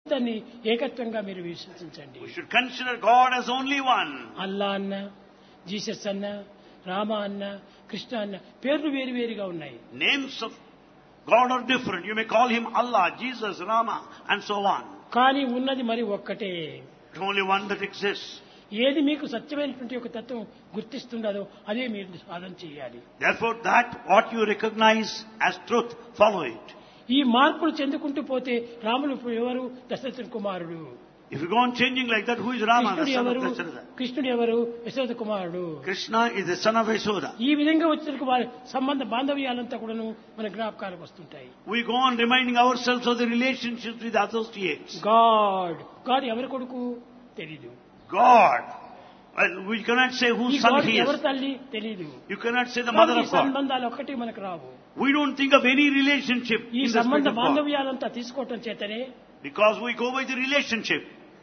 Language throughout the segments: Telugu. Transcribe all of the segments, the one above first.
దాన్ని ఏకత్వంగా మీరు విశ్వసించండి We should consider God as only one. అల్లా అన్న జీసస్ అన్న రామ అన్న కృష్ణ అన్న పేర్లు వేరు వేరుగా ఉన్నాయి Names of God are different. You may call him Allah, Jesus, Rama, and so on. కానీ ఉన్నది మరి ఒక్కటే It's only one that exists. ఏది మీకు సత్యమైనటువంటి ఒక తత్వం గుర్తిస్తుండదో అదే మీరు సాధన చేయాలి Therefore, that what you recognize as truth, follow it. ఈ మార్పులు చెందుకుంటూ పోతే రాముడు ఇప్పుడు ఎవరు దశరథ కుమారుడు If you go on changing like that, who is Rama, the కృష్ణుడు son ఎవరు of Dasharatha? కృష్ణుడు ఎవరు దశరథ కుమారుడు Krishna is the son of Yashoda. ఈ విధంగా వచ్చిన వారి సంబంధ బాంధవ్యాలంతా కూడాను మన జ్ఞాపకాలకు వస్తుంటాయి We go on reminding ourselves of the relationships with associates. God God ఎవరి కొడుకు తెలీదు God. Well, we cannot say ఈ whose son గాడ్ he ఎవరి is. తల్లి తెలీదు You cannot say the mother కాబట్టి of ఈ God. సంబంధాలు ఒక్కటి మనకు రావు We don't think of any relationship ఈ in the సంబంధ spirit of God. బాంధవ్యాలంతా తీసుకోవటం చేతనే Because we go by the relationship.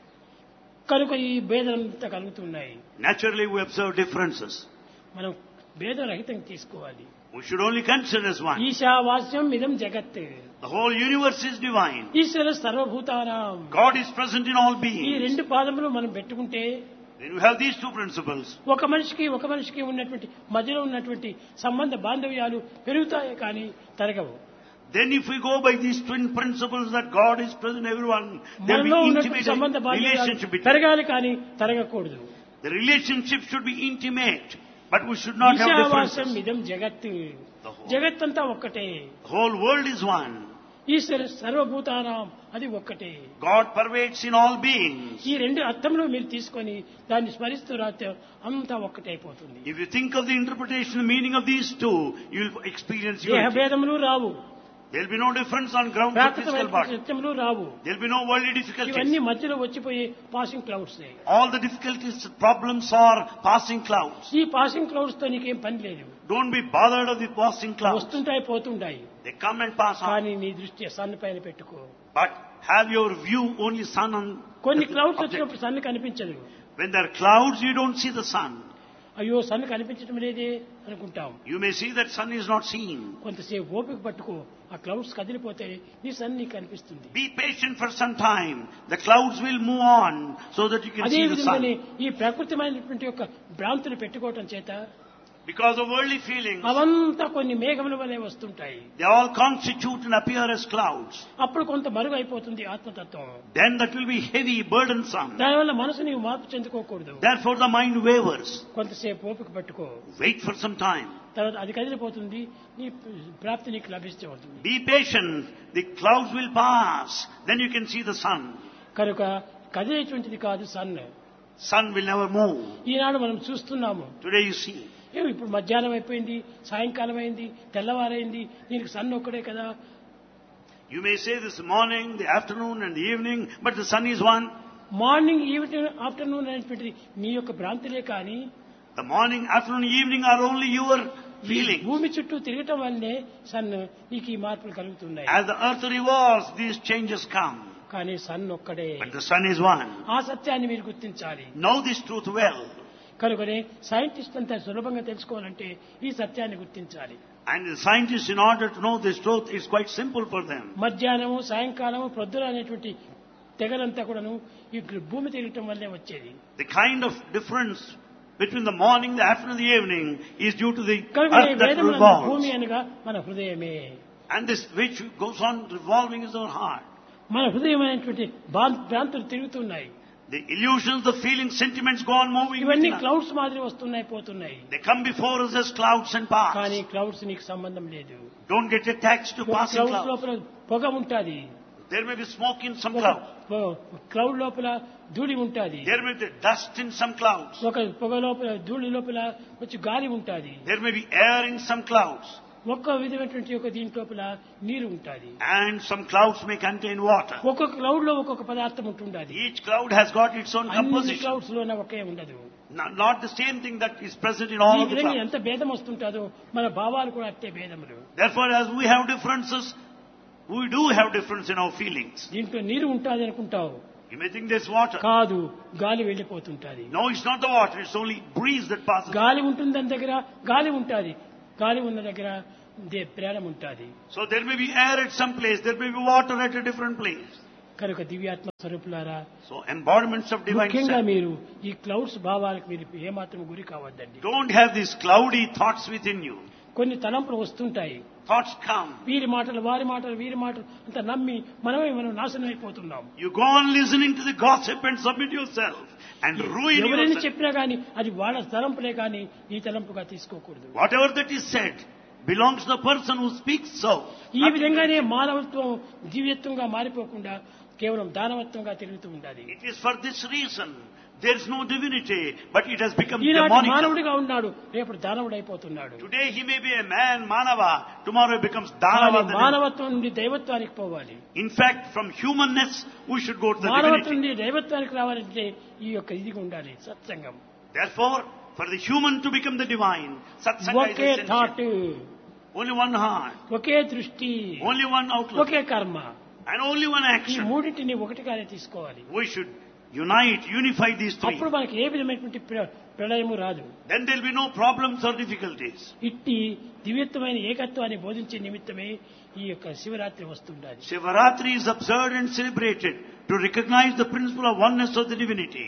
కనుక ఈ భేదాలంతా కలుగుతున్నాయి Naturally, we observe differences. మనం భేదరహితంగా తీసుకోవాలి We should only consider as one. ఈశావాస్యం ఇదం జగత్ The whole universe is divine. ఈశ్వర సర్వభూతానాం God is present in all ఈ beings. రెండు పాదములు మనం పెట్టుకుంటే Then we have these two principles. ఒక మనిషికి ఒక మనిషికి ఉన్నటువంటి మధ్యలో ఉన్నటువంటి సంబంధ బాంధవ్యాలు పెరుగుతాయి కానీ తరగవు Then if we go by these twin principles that God is present in everyone, there మనలో will be ఉన్నటువంటి intimate సంబంధ బాంధవ్యాలు relationship between పెరగాలి కానీ తరగకూడదు The relationship should be intimate, but we should not have ఈశావాస్యం differences. ఇదం జగత్ The whole, జగత్ అంతా ఒక్కటే the whole world is one. ఈశ్వర సర్వభూతానాం అది ఒక్కటే God pervades in all beings. ఈ రెండు అర్థంలో మీరు తీసుకొని దాన్ని స్మరిస్తూ రాస్తే అంతా ఒక్కటైపోతుంది If you think of the interpretation, the meaning of these two, you will experience దేహ unity. భేదములు రావు There will be no difference on ground of physical ప్రాకృతమైన body. సత్యములు Rao There will be no worldly ఇవన్నీ difficulties. మధ్యలో వచ్చిపోయే passing clouds All the difficulties, problems are passing clouds. ఈ పాసింగ్ క్లౌడ్స్ తో నీకేం పని లేదు Don't be bothered of the passing clouds. వస్తుంటాయి పోతుంటాయి They come and pass on. కానీ నీ దృష్టి సన్ పైన పెట్టుకో But have your view only sun on కొన్ని the క్లౌడ్స్ object. వచ్చినప్పుడు సన్ కనిపించదు When there are clouds, you don't see the sun. అయ్యో సన్ కనిపించడం లేదే అనుకుంటాం You may see that sun is not seen. కొంతసేపు ఓపిక పట్టుకో ఆ క్లౌడ్స్ కదిలిపోతే నీ సన్ నీకు కనిపిస్తుంది Be patient for some time. The clouds will move on so that you can అదే see the విధంగానే sun. ఈ ప్రకృతిమైనటువంటి యొక్క భ్రాంతులు పెట్టుకోవటం చేత Because of worldly feelings, అవంతా కొన్ని మేఘముల వలె వస్తుంటాయి they all constitute and appear as clouds. అప్పుడు కొంత మరుగు అయిపోతుంది ఆత్మతత్వం Then that will be heavy, burdensome. దానివల్ల మనసు నీవు మార్పు చెందుకోకూడదు Therefore the mind wavers. కొంతసేపు ఓపిక పట్టుకో Wait for some time. తర్వాత అది కదిలిపోతుంది నీ ప్రాప్తి నీకు లభిస్తే అవుతుంది Be patient. The clouds will pass. Then you can see the sun. కనుక కదిలేటువంటిది కాదు sun Sun will never move. ఈనాడు మనం చూస్తున్నాము Today you see. ఏమి ఇప్పుడు మధ్యాహ్నం అయిపోయింది సాయంకాలం అయింది తెల్లవారైంది దీనికి సన్ ఒక్కడే కదా You may say this morning, the afternoon and the evening, but the sun is one. Morning evening afternoon అనేటువంటిది నీ యొక్క భ్రాంతులే కానీ The morning, afternoon, evening are only your ఈ feelings. భూమి చుట్టూ తిరగటం వల్లనే సన్ నీకు ఈ మార్పులు కలుగుతున్నాయి As the earth revolves, these changes come. కానీ సన్ ఒక్కడే But the sun is one. ఆ సత్యాన్ని మీరు గుర్తించాలి Know this truth well. కనుకనే సైంటిస్ట్ అంతా సులభంగా తెలుసుకోవాలంటే ఈ సత్యాన్ని గుర్తించాలి And the scientists, in order to know this truth, it's quite simple for them. మధ్యాహ్నము సాయంకాలము ప్రొద్దున అనేటువంటి తెగలంతా కూడాను ఈ భూమి తిరగటం వల్లే వచ్చేది The kind of difference between the morning, the afternoon, the evening is due to the కనుక earth that వేదములందు భూమి revolves. అనగా మన హృదయమే And this which goes on revolving is our heart. మన హృదయం అనేటువంటి భ్రాం- భ్రాంతులు తిరుగుతున్నాయి The illusions, the feelings, sentiments go on moving. ఇవన్నీ within us. క్లౌడ్స్ మాదిరి వస్తున్నాయి పోతున్నాయి They come before us as clouds and pass. కానీ క్లౌడ్స్ నీకు సంబంధం లేదు Don't get attached to passing clouds clouds. లోపల పొగ ఉంటుంది There may be smoke in some clouds. Cloud లోపల ధూళి ఉంటుంది There may be dust in some clouds. ఒక పొగ లోపల ధూళి లోపల వచ్చి గాలి ఉంటుంది There may be air in some clouds. ఒక్క విధమైనటువంటి ఒక దీంట్ లోపల నీరు ఉంటుంది And some clouds may contain water. ఒక్కొక్క క్లౌడ్ లో ఒక్కొక్క పదార్థం ఉంటుండది Each cloud has got its own అన్ని composition. క్లౌడ్స్ లోన ఒకే ఉండదు Not, not the same thing that is present in ఈ all of the విధంగా clouds. ఎంత భేదం వస్తుంటుందో మన భావాలు కూడా అట్టే భేదములు Therefore, as we have differences, we do have difference in our feelings. దీంట్లో నీరు ఉంటుంది అనుకుంటావు You may think there's water. కాదు గాలి వెళ్ళిపోతుంటది No, it's not the water. It's only breeze that passes. గాలి ఉంటుంది దాని దగ్గర గాలి ఉంటుంది గాలి ఉన్న దగ్గర దే- ప్రాణం ఉంటుంది So there may be air at some place. There may be water at a different place. కనుక దివ్యాత్మ స్వరూపులారా So embodiments of divine ముఖ్యంగా self. మీరు ఈ క్లౌడ్స్ భావాలకు మీరు ఏమాత్రం గురి కావద్దండి Don't have these cloudy thoughts within you. కొన్ని తలంపులు వస్తుంటాయి Thoughts come. వీరి మాటలు వారి మాటలు వీరి మాటలు అంత నమ్మి మనమే మనం నాశనం అయిపోతున్నాం You go on listening to the gossip and submit yourself and ruin ఎవరైనా yourself. చెప్పినా గానీ అది వాళ్ళ తలంపులే కానీ ఈ తలంపుగా తీసుకోకూడదు Whatever that is said belongs to the person who speaks so. ఈ విధంగానే మానవత్వం దివ్యత్వంగా మారిపోకుండా కేవలం దానవత్వంగా తిరుగుతూ ఉండాలి It is for this reason there is no divinity, but it has become ఈనాటి demonic. మానవుడిగా ఉన్నాడు రేపు దానవుడు అయిపోతున్నాడు Today he may be a man, Manava, tomorrow he becomes కానీ Danava. the devil. మానవత్వం నుండి దైవత్వానికి పోవాలి In fact, from humanness, we should go to the మానవత్వం divinity. నుండి దైవత్వానికి రావాలంటే ఈ యొక్క ఇది ఉండాలి సత్సంగం Therefore, for the human to become the divine, Satsanga is ఒకే thought essential. Only one heart, ఒకే దృష్టి only one outlook, ఒకే కర్మ and only one ఈ action. మూడింటిని ఒకటిగానే తీసుకోవాలి We should unite, unify these three. అప్పుడు మనకి ఏ విధమైనటువంటి ప్ర- ప్రళయము రాదు Then there will be no problems or difficulties. ఇట్టి దివ్యత్వమైన ఏకత్వాన్ని బోధించే నిమిత్తమే ఈ యొక్క Shivaratri వస్తుండాలి Shivaratri is observed and celebrated to recognize the principle of oneness of the divinity.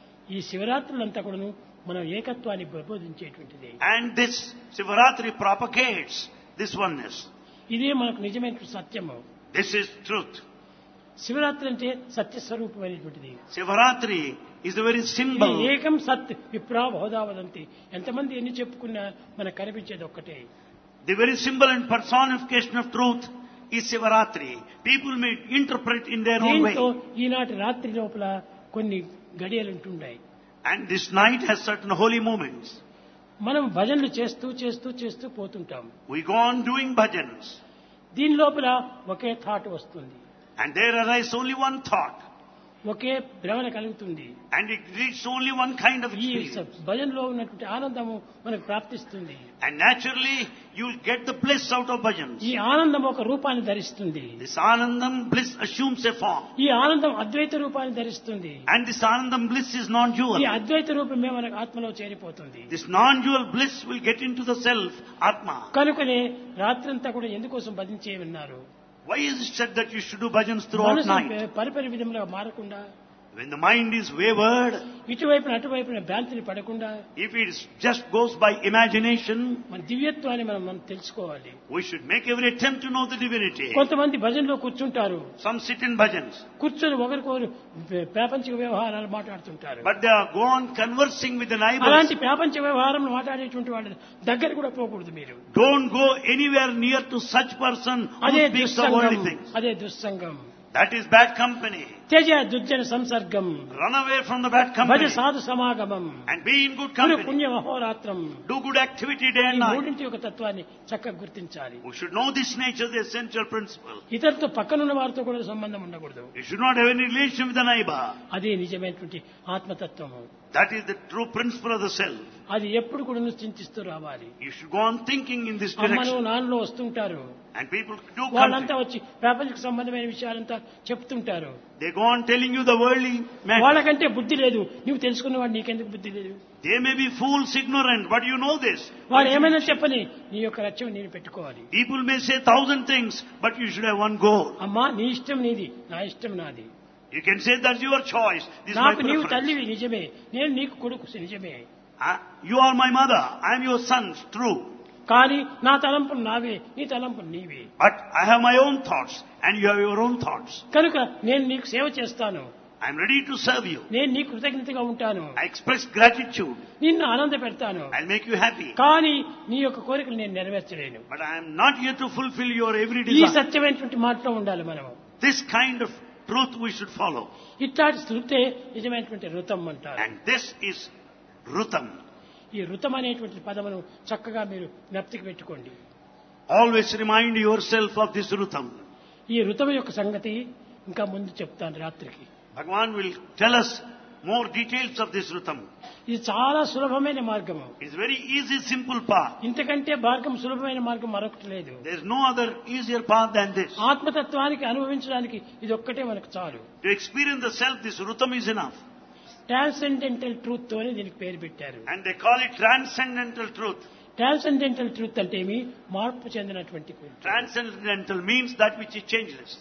ఈ శివరాత్రులంతా కూడాను మనం ఏకత్వాన్ని బోధించేటువంటిది And this Shivaratri propagates this oneness. ఇదే మనకు నిజమైన సత్యము This is truth. శివరాత్రి అంటే సత్యస్వరూపమైనటువంటిది Shivaratri is the very ఇది symbol. ఏకం సత్ విప్రా బహుదావదంతి ఎంతమంది ఎన్ని చెప్పుకున్నా మనకు కనిపించేది ఒక్కటే The very symbol and personification of truth is Shivaratri. People may interpret in their own దీంతో way. ఈనాటి రాత్రి లోపల కొన్ని గడియలు ఉంటున్నాయి And this night has certain holy moments. మనం భజనలు చేస్తూ చేస్తూ చేస్తూ పోతుంటాం We go on doing bhajans. దీని లోపల ఒకే థాట్ వస్తుంది And there arises only one thought. ఒకే భ్రమణ కలుగుతుంది And it reaches only one kind of ఈ experience. భజనలో ఉన్నటువంటి ఆనందము మనకు ప్రాప్తిస్తుంది And naturally, you'll get the bliss out of bhajans. ఈ ఆనందం ఒక రూపాన్ని ధరిస్తుంది This Anandam bliss assumes a form. ఈ ఆనందం అద్వైత రూపాన్ని ధరిస్తుంది And this Anandam bliss is ఈ non-dual. అద్వైత రూపమే మనకు ఆత్మలో చేరిపోతుంది This non-dual bliss will get into the self, Atma. కనుకనే రాత్రంతా కూడా ఎందుకోసం భజించే ఉన్నారు Why is it said that you should do bhajans throughout మనసు night? పరిపరి విధంగా మారకుండా When the mind is wayward, ఇటువైపున అటువైపున భ్రాంతిని పడకుండా if it is- just goes by imagination, మన దివ్యత్వాన్ని మనం మనం తెలుసుకోవాలి we should make every attempt to know the divinity. కొంతమంది భజనలో కూర్చుంటారు Some sit in bhajans, కూర్చొని ఒకరికొకరు ప్రాపంచిక వ్యవహారాలు మాట్లాడుతుంటారు but they are go on conversing with the neighbors. అలాంటి ప్రాపంచ వ్యవహారం మాట్లాడేటువంటి వాళ్ళ దగ్గర కూడా పోకూడదు మీరు Don't go anywhere near to such person who అదే speaks of దుస్సంగం worldly things. అదే దుస్సంగం That is bad company. త్యజ దుర్జన సంసర్గం Run away from the bad భజ company సాధు సమాగమం and be in good Guru company. పుణ్య మహోరాత్రం Do good activity day ఈ and night. మూడింటి యొక్క తత్వాన్ని చక్కగా గుర్తించాలి We should know this nature, the essential principle. ఇతరులతో పక్కనున్న వారితో కూడా సంబంధం ఉండకూడదు You should not have any relation with the neighbor. అదే నిజమైనటువంటి ఆత్మతత్వము That is the true principle of the self. అది ఎప్పుడు కూడా చింతిస్తూ రావాలి You should go on thinking in this అమ్మను direction. నాన్నలో వస్తుంటారు And people do వాళ్ళంతా come. వచ్చి ప్రాపంచిక సంబంధమైన విషయాలంతా చెప్తుంటారు They go on telling you the worldly matter. వాళ్ళకంటే బుద్ధి లేదు నువ్వు తెలుసుకున్నవాడు నీకెందుకు బుద్ధి లేదు They may be fools, ignorant, but you know this. వాడు ఏమైనా చెప్పని నీ యొక్క లక్ష్యం నేను పెట్టుకోవాలి People may say thousand things, but you should have one goal. అమ్మా నీ ఇష్టం నీది నా ఇష్టం నాది You can say that's your choice. This is my నాకు నీవు preference. తల్లివి నిజమే నేను నీకు కొడుకు నిజమే Ah, You are my mother. I am your son. True. కానీ నా తలంపులు నావే నీ తలంపులు నీవే But I have my own thoughts, and you have your own thoughts. కనుక నేను నీకు సేవ చేస్తాను I am ready to serve you. నేను నీకు కృతజ్ఞతగా ఉంటాను I express gratitude. నిన్ను ఆనంద పెడతాను I'll make you happy. కానీ నీ యొక్క కోరికలు నేను నెరవేర్చలేను But I am not here to fulfill your every ఈ desire. సత్యమైనటువంటి మాటలో ఉండాలి మనం This kind of truth we should follow. ఇట్లాంటి శృతే నిజమైనటువంటి ఋతం అంటారు And this is Rutam. ఈ ఋతం అనేటువంటి పదమును చక్కగా మీరు జ్ఞప్తికి పెట్టుకోండి Always remind yourself of this Rutam. ఈ ఋతం యొక్క సంగతి ఇంకా ముందు చెప్తాను రాత్రికి Bhagavan will tell us more details of this Rutam. ఇది చాలా సులభమైన మార్గము It's very easy, simple path. ఇంతకంటే మార్గం సులభమైన మార్గం మరొకటి లేదు There's no other easier path than this. ఆత్మతత్వానికి అనుభవించడానికి ఇది ఒక్కటే మనకు చాలు To experience the self, this Rutam is enough. Transcendental truth తోనే దీనికి పేరు పెట్టారు And they call it transcendental truth. Transcendental truth అంటే ఏమి మార్పు చెందినటువంటి Transcendental means that which is changeless.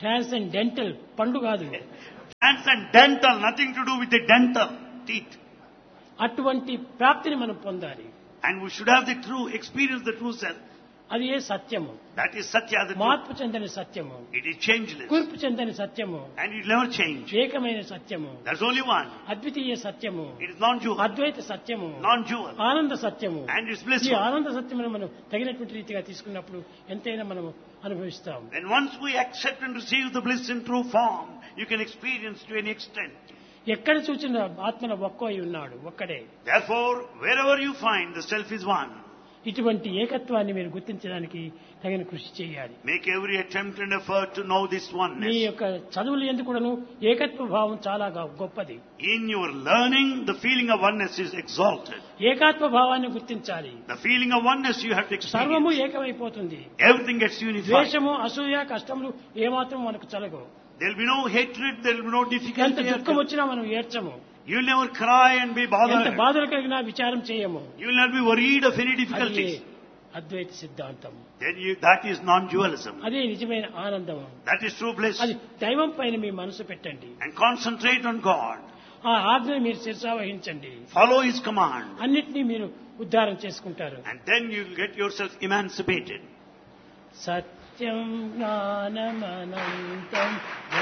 Transcendental పండు కాదు Transcendental, nothing to do with the dental teeth. అటువంటి ప్రాప్తిని మనం పొందాలి And we should have the true, experience the true self. అది ఏ సత్యము That is Satya, the truth. మార్పు చెందని సత్యము It is changeless. కూర్పు చెందని సత్యము And it will never change. ఏకమైన సత్యము There's only one. అద్వితీయ సత్యము It is non-dual. అద్వైత సత్యము Non-dual. ఆనంద సత్యము And it's ఈ blissful. ఆనంద సత్యమును మనం తగినటువంటి రీతిగా తీసుకున్నప్పుడు ఎంతైనా మనం అనుభవిస్తాం Then once we accept and receive the bliss in true form, you can experience to any extent. ఎక్కడ చూసిన ఆత్మన ఒక్కో ఉన్నాడు ఒక్కడే Therefore, wherever you find, the self is one. ఇటువంటి ఏకత్వాన్ని మీరు గుర్తించడానికి తగిన కృషి చేయాలి Make every attempt and effort to know this me oneness. యొక్క చదువులు ఎందుకు కూడాను ఏకత్వ భావం చాలా గా- గొప్పది In your learning, the feeling of oneness is exalted. ఏకాత్మ భావాన్ని గుర్తించాలి The feeling of oneness you have to సర్వము experience. ఏకమైపోతుంది Everything gets unified. ద్వేషము అసూయ కష్టములు ఏమాత్రం మనకు చలగవు There will be no hatred, there will be no ఎంత difficulty. దుఃఖం వచ్చినా మనం ఏడ్చము You will never cry and be ఎంత bothered. బాధలు కలిగినా విచారం చేయము You will not be worried of any అది difficulties. అద్వైత సిద్ధాంతం Then you, that is non-dualism. అదే నిజమైన ఆనందం That is true bliss. అది దైవం పైన మీ మనసు పెట్టండి And concentrate on God. ఆ ఆజ్ఞ మీరు శిరసావహించండి Follow His command. అన్నిటినీ మీరు ఉద్ధారం చేసుకుంటారు And then you will get yourself emancipated. Satyam జ్ఞానమనంతం